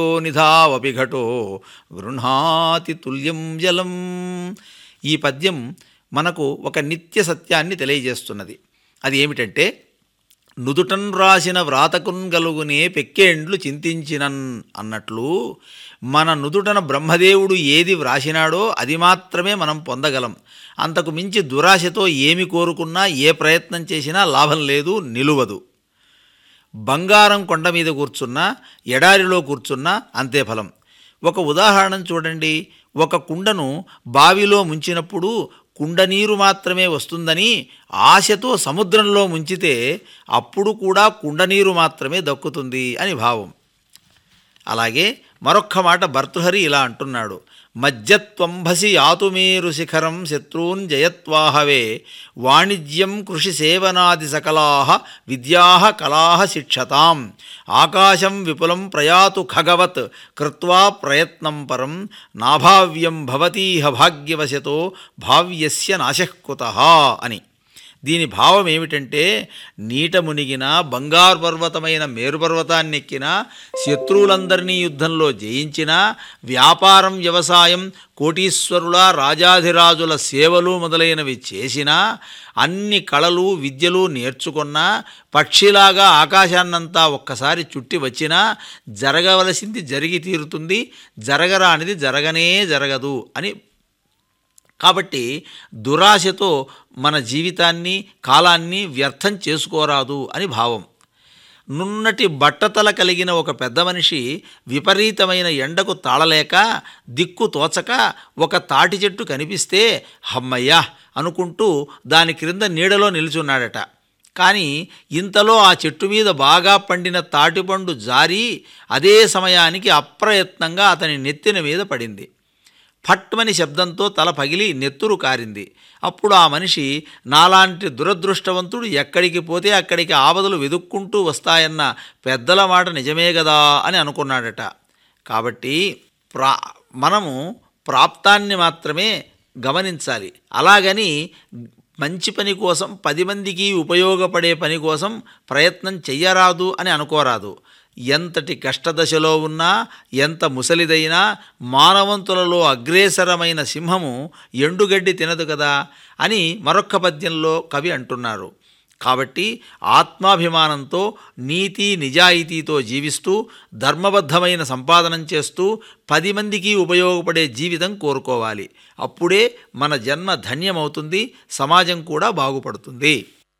నిధావపి ఘటో గృహాతి తుల్యం జలం ఈ పద్యం మనకు ఒక నిత్య సత్యాన్ని తెలియజేస్తున్నది అది ఏమిటంటే నుదుటన్ రాసిన వ్రాతకున్ గలుగునే పెక్కేండ్లు చింతించినన్ అన్నట్లు మన నుదుటన బ్రహ్మదేవుడు ఏది వ్రాసినాడో అది మాత్రమే మనం పొందగలం అంతకు మించి దురాశతో ఏమి కోరుకున్నా ఏ ప్రయత్నం చేసినా లాభం లేదు నిలువదు బంగారం కొండ మీద కూర్చున్నా ఎడారిలో కూర్చున్నా అంతే ఫలం ఒక ఉదాహరణ చూడండి ఒక కుండను బావిలో ముంచినప్పుడు కుండ నీరు మాత్రమే వస్తుందని ఆశతో సముద్రంలో ముంచితే అప్పుడు కూడా కుండ నీరు మాత్రమే దక్కుతుంది అని భావం అలాగే మరొక్క మాట భర్తృహరి ఇలా అంటున్నాడు మజ్జత్వంభసి యాతుమేరు శిఖరం శత్రూన్ జయత్వాహవే వాణిజ్యం కృషి సేవనాది సకలాహ విద్యా కళా శిక్షతాం ఆకాశం విపులం ప్రయాతు ఖగవత్ కృత్వా ప్రయత్నం పరం నాభావ్యం భవతీహ భాగ్యవశతో భావ్యస్య నాశఃకుత అని దీని భావం ఏమిటంటే నీట మునిగిన బంగారు పర్వతమైన మేరుపర్వతాన్ని ఎక్కిన శత్రువులందరినీ యుద్ధంలో జయించిన వ్యాపారం వ్యవసాయం కోటీశ్వరుల రాజాధిరాజుల సేవలు మొదలైనవి చేసిన అన్ని కళలు విద్యలు నేర్చుకున్న పక్షిలాగా ఆకాశాన్నంతా ఒక్కసారి చుట్టి వచ్చినా జరగవలసింది జరిగి తీరుతుంది జరగరానిది జరగనే జరగదు అని కాబట్టి దురాశతో మన జీవితాన్ని కాలాన్ని వ్యర్థం చేసుకోరాదు అని భావం నున్నటి బట్టతల కలిగిన ఒక పెద్ద మనిషి విపరీతమైన ఎండకు తాళలేక దిక్కు తోచక ఒక తాటి చెట్టు కనిపిస్తే హమ్మయ్యా అనుకుంటూ దాని క్రింద నీడలో నిల్చున్నాడట కానీ ఇంతలో ఆ చెట్టు మీద బాగా పండిన తాటిపండు జారి అదే సమయానికి అప్రయత్నంగా అతని నెత్తిన మీద పడింది ఫట్మని శబ్దంతో తల పగిలి నెత్తురు కారింది అప్పుడు ఆ మనిషి నాలాంటి దురదృష్టవంతుడు ఎక్కడికి పోతే అక్కడికి ఆపదలు వెదుక్కుంటూ వస్తాయన్న పెద్దల మాట నిజమే కదా అని అనుకున్నాడట కాబట్టి ప్రా మనము ప్రాప్తాన్ని మాత్రమే గమనించాలి అలాగని మంచి పని కోసం పది మందికి ఉపయోగపడే పని కోసం ప్రయత్నం చెయ్యరాదు అని అనుకోరాదు ఎంతటి కష్టదశలో ఉన్నా ఎంత ముసలిదైనా మానవంతులలో అగ్రేసరమైన సింహము ఎండుగడ్డి తినదు కదా అని మరొక్క పద్యంలో కవి అంటున్నారు కాబట్టి ఆత్మాభిమానంతో నీతి నిజాయితీతో జీవిస్తూ ధర్మబద్ధమైన సంపాదనం చేస్తూ పది మందికి ఉపయోగపడే జీవితం కోరుకోవాలి అప్పుడే మన జన్మ ధన్యమవుతుంది సమాజం కూడా బాగుపడుతుంది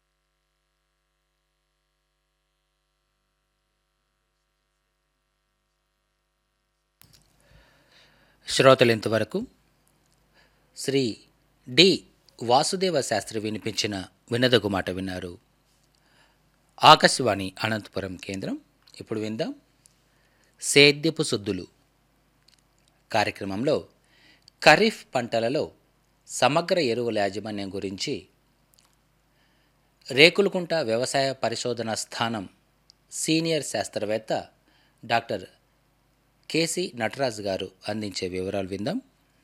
శ్రోతలు ఇంతవరకు శ్రీ డి వాసుదేవ శాస్త్రి వినిపించిన వినదగు మాట విన్నారు ఆకాశవాణి అనంతపురం కేంద్రం ఇప్పుడు విందాం సేద్యపు సుద్దులు కార్యక్రమంలో ఖరీఫ్ పంటలలో సమగ్ర ఎరువుల యాజమాన్యం గురించి రేకులకుంట వ్యవసాయ పరిశోధన స్థానం సీనియర్ శాస్త్రవేత్త డాక్టర్ కేసి నటరాజు గారు అందించే వివరాలు విందాం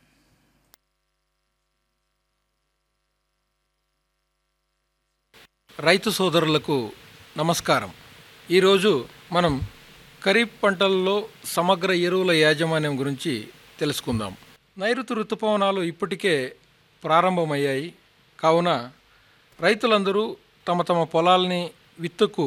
రైతు సోదరులకు నమస్కారం ఈరోజు మనం ఖరీఫ్ పంటల్లో సమగ్ర ఎరువుల యాజమాన్యం గురించి తెలుసుకుందాం నైరుతి ఋతుపవనాలు ఇప్పటికే ప్రారంభమయ్యాయి కావున రైతులందరూ తమ తమ పొలాల్ని విత్తుకు